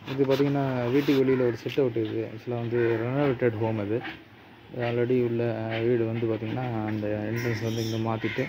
இது பார்த்திங்கன்னா வீட்டுக்கு வெளியில் ஒரு செட் அவுட் இது ஆக்சுவலாக வந்து ரெனோவேட்டட் ஹோம் இது ஆல்ரெடி உள்ள வீடு வந்து பார்த்திங்கன்னா அந்த என்ட்ரன்ஸ் வந்து இங்கே மாற்றிட்டு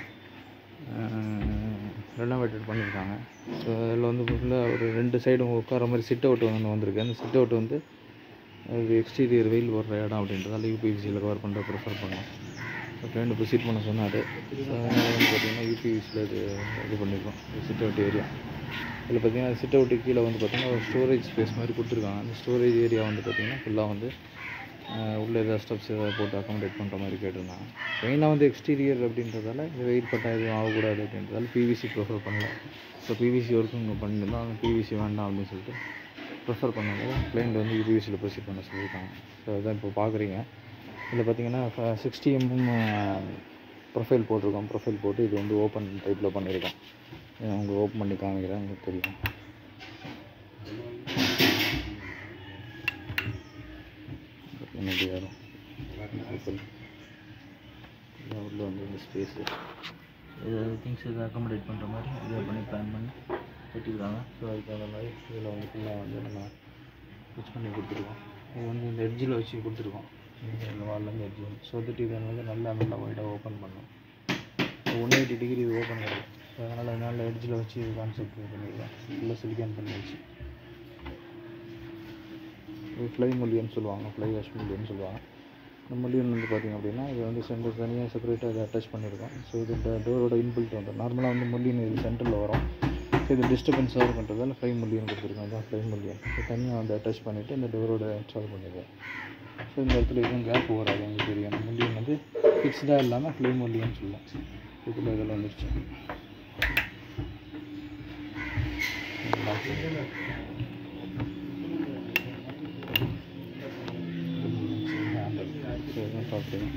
ரெனோவேட்டட் பண்ணியிருக்காங்க ஸோ அதில் வந்து ஃபுல்லாக ஒரு ரெண்டு சைடும் உட்கார மாதிரி சிட் அவுட் ஒன்று வந்திருக்கு அந்த சிட் அவுட் வந்து அது எக்ஸ்டீரியர் வெயில் போடுற இடம் அப்படின்றதால யூபிவிசியில் கவர் பண்ணுற ப்ரிஃபர் பண்ணோம் ஸோ ஃப்ரெண்டு விசிட் பண்ண சொன்னார் ஸோ அதனால் வந்து பார்த்திங்கன்னா யூபிவிசியில் இது இது பண்ணியிருக்கோம் சிட் அவுட் ஏரியா இதில் பார்த்திங்கன்னா சிட் அவுட்டு கீழே வந்து பார்த்திங்கன்னா ஒரு ஸ்டோரேஜ் ஸ்பேஸ் மாதிரி கொடுத்துருக்காங்க அந்த ஸ்டோரேஜ் ஏரியா வந்து பார்த்திங்கன்னா ஃபுல்லாக வந்து ஆஹ் உள்ள ஏதாவது ஸ்டெப்ஸ் ஏதாவது போட்டு அக்காமடேட் பண்ணுற மாதிரி கேட்டிருந்தாங்க மெயினாக வந்து எக்ஸ்டீரியர் அப்படின்றதால இது வெயிட் பட்டா எதுவும் ஆகக்கூடாது அப்படின்றதால பிவிசி ப்ரிஃபர் பண்ணல ஸோ பிவிசி ஒர்க்கும் இங்கே பண்ணியிருந்தோம் ஆனால் பிவிசி வேண்டாம் அப்படின்னு சொல்லிட்டு ப்ரிஃபர் பண்ணாங்க கிளைண்ட் வந்து யூபிவிசியில் ப்ரொசீட் பண்ண சொல்லியிருக்காங்க ஸோ அதான் இப்போ பார்க்குறீங்க இதில் பார்த்தீங்கன்னா சிக்ஸ்டி எம்எம் ப்ரொஃபைல் போட்டிருக்கோம் ப்ரொஃபைல் போட்டு இது வந்து ஓப்பன் டைப்பில் பண்ணியிருக்கோம் இதை அவங்க ஓப்பன் பண்ணி காமிக்கிறேன் உங்களுக்கு தெரியும் எப்படி வரும் ப்ரொஃபைல் உள்ள வந்து இந்த ஸ்பேஸு இது திங்ஸ் இதை அக்காமடேட் பண்ணுற மாதிரி இதை பண்ணி பிளான் பண்ணி கட்டியிருக்காங்க ஸோ அதுக்கு தகுந்த மாதிரி இதில் வந்து ஃபுல்லாக வந்து நம்ம ஃபிக்ஸ் பண்ணி கொடுத்துருக்கோம் இது வந்து இந்த எட்ஜில் வச்சு கொடுத்துருக்கோம் இந்த வால்லேருந்து எட்ஜ் ஸோ தட் இதை வந்து நல்லா நல்லா ஒய்டாக ஓப்பன் பண்ணும் ஒன் எயிட்டி டிகிரி இது ஓப்பன் கிடையாது ஸோ அதனால் அதனால் எட்ஜில் வச்சு இது கான்செப்ட் பண்ணியிருக்கோம் ஃபுல்லாக சிலிக்கான் பண்ணி வச்சு இது ஃப்ளை முல்லியன்னு சொல்லுவாங்க ஃப்ளை வாஷ் முல்லியன்னு சொல்லுவாங்க இந்த முல்லியன் வந்து பார்த்திங்க அப்படின்னா இது வந்து சென்டர் தனியாக செப்பரேட்டாக இதை அட்டாச் பண்ணியிருக்கோம் ஸோ இது டோரோட இன்பில்ட் வந்து நார்மலாக வந்து முல்லியன் இது சென்டரில் வரும் ஸோ இது டிஸ்டர்பன்ஸாக இருக்குன்றதால ஃப்ளை முல்லியன் கொடுத்துருக்கோம் அதான் ஃப்ளை முல்லியன் ஸோ தனியாக வந்து அட்டாச் பண்ணிவிட்டு இந்த டோரோட இன்ஸ்டால் பண்ணிடுவோம் ஸோ இந்த இடத்துல எதுவும் கேப் வராது உங்களுக்கு தெரியும் அந்த முல்லியன் வந்து ஃபிக்ஸ்டாக இல்லாமல் ஃப்ளை முல்லியன் சொல்லுவோம் இதுக்குள்ள இதில் வந்துருச்சு பார்க்குறீங்க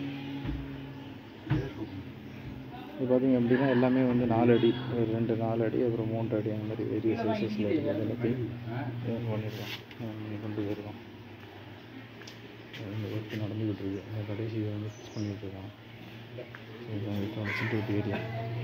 இது பார்த்தீங்க அப்படின்னா எல்லாமே வந்து நாலு அடி ஒரு ரெண்டு நாலு அடி அப்புறம் மூன்று அடி அந்த மாதிரி வேரிய சைஸஸில் இருக்கிறது எல்லாத்தையும் இது பண்ணியிருக்கோம் இது கொண்டு போயிருக்கோம் இந்த ஒர்க் நடந்துக்கிட்டு இருக்கு இந்த கடைசி இதை வந்து ஃபிக்ஸ் பண்ணிட்டு இருக்காங்க இதுதான் இப்போ சிட்டு ஏரியா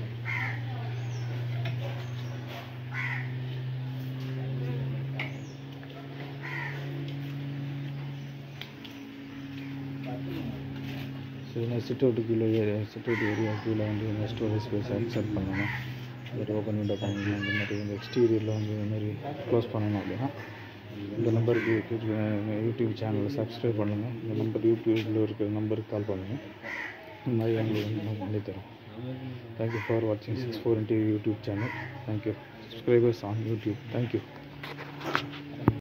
ஸோ இந்த சிட் அவுட்டு கீழே சிட் அவுட் ஏரியா கீழே வந்து இந்த ஸ்டோரேஜ் ஸ்பேஸ் அக்செப்ட் பண்ணணும் ஒரு ஓப்பன் விண்டோ பண்ணணும் இந்த மாதிரி இந்த எக்ஸ்டீரியரில் வந்து இந்த மாதிரி க்ளோஸ் பண்ணணும் அப்படின்னா இந்த நம்பருக்கு யூடியூப் சேனலை சப்ஸ்கிரைப் பண்ணுங்கள் இந்த நம்பர் யூடியூப்பில் இருக்கிற நம்பருக்கு கால் பண்ணுங்கள் இந்த மாதிரி எங்களுக்கு வந்து நான் பண்ணித்தரோம் தேங்க்யூ ஃபார் வாட்சிங் six four indie YouTube channel thank you subscribers on YouTube thank you